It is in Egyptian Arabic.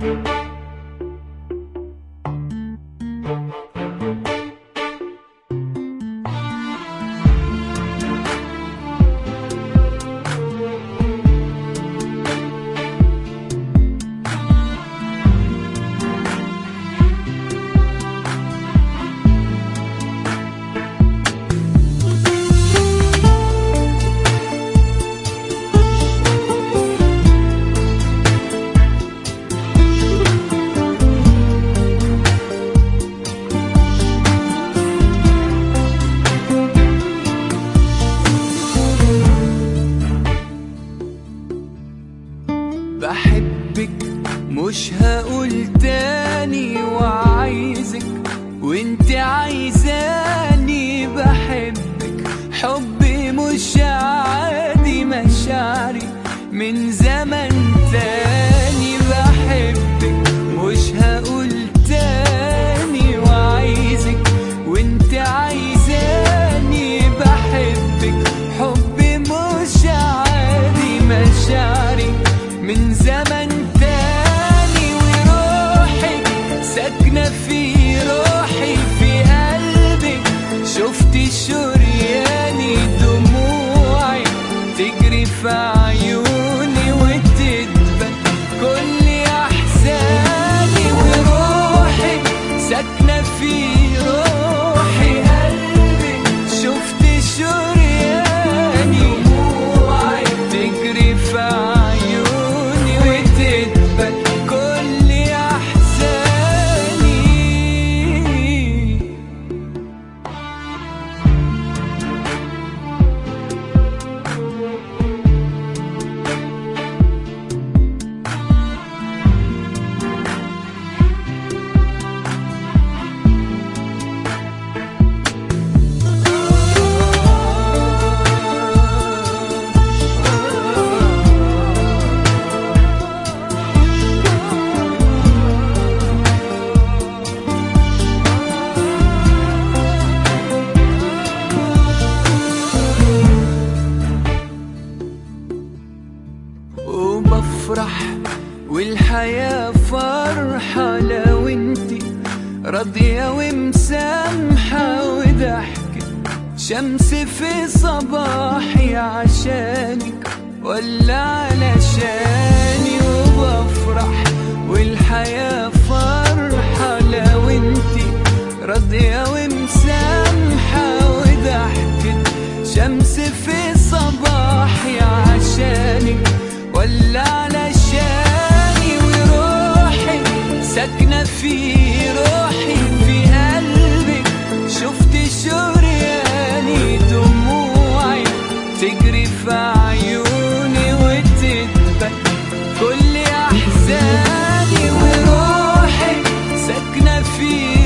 بحبك مش هقول تاني وعايزك وانت عايزاني بحبك حبي مش عادي مشاعري من زمن تاني بحبك مش هقول تاني وعايزك وانت عايزاني بحبك حبي مش عادي مشاعري من زمن تاني وروحك ساكنة في روحي في قلبك شفت شرياني دموعي تجري في عيوني وتدبل كل أحزاني وروحك ساكنة في روحي قلبك شفت شرياني دموعي تجري في عيوني وتدبل كل أحزاني وبفرح والحياة فرحة لو انتي راضية ومسامحة وضحكة شمس في صباحي عشانك ولا علشاني وبفرح والحياة فرحة لو انتي راضية ومسامحة وضحكة شمس في صباحي عشانك ولا علشاني وروحي ساكنة في روحي في قلبك شفت شرياني دموعي تجري في عيوني وتدبل كل أحزاني وروحي ساكنة في